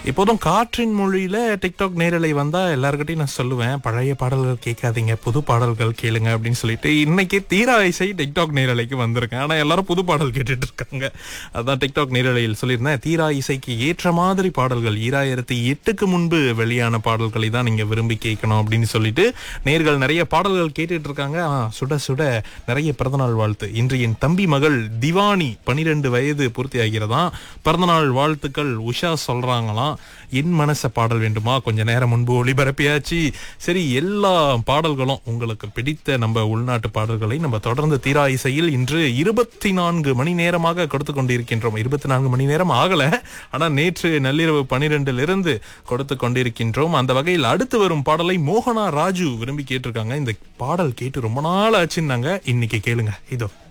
இப்போதும் காற்றின் மொழியில டிக்டாக் நேரலை வந்தா எல்லாருக்கிட்டையும் நான் சொல்லுவேன் பழைய பாடல்கள் கேட்காதீங்க புது பாடல்கள் கேளுங்க அப்படின்னு சொல்லிட்டு இன்னைக்கு தீரா இசை டிக்டாக் நேரலைக்கு வந்திருக்கேன் ஆனா எல்லாரும் புது பாடல் கேட்டுட்டு இருக்காங்க அதான் டிக்டாக் நேரலையில் சொல்லியிருந்தேன் தீரா இசைக்கு ஏற்ற மாதிரி பாடல்கள் ஈராயிரத்தி எட்டுக்கு முன்பு வெளியான பாடல்களை தான் நீங்க விரும்பி கேட்கணும் அப்படின்னு சொல்லிட்டு நேர்கள் நிறைய பாடல்கள் கேட்டுட்டு இருக்காங்க ஆ, சுட சுட நிறைய பிறந்தநாள் வாழ்த்து இன்று என் தம்பி மகள் திவானி பனிரெண்டு வயது பூர்த்தி ஆகிறதாம் பிறந்தநாள் வாழ்த்துக்கள் உஷா சொல்றாங்களாம் என் மனச பாடல் வேண்டுமா கொஞ்ச நேரம் முன்பு ஒளிபரப்பியாச்சு சரி எல்லா பாடல்களும் உங்களுக்கு பிடித்த நம்ம உள்நாட்டு பாடல்களை நம்ம தொடர்ந்து தீரா இசையில் இன்று இருபத்தி நான்கு மணி நேரமாக கொடுத்து கொண்டிருக்கின்றோம் இருபத்தி நான்கு மணி நேரம் ஆகல ஆனா நேற்று நள்ளிரவு பனிரெண்டுல இருந்து கொடுத்து கொண்டிருக்கின்றோம் அந்த வகையில் அடுத்து வரும் பாடலை மோகனா ராஜு விரும்பி கேட்டிருக்காங்க இந்த பாடல் கேட்டு ரொம்ப நாள் ஆச்சுன்னாங்க இன்னைக்கு கேளுங்க இதோ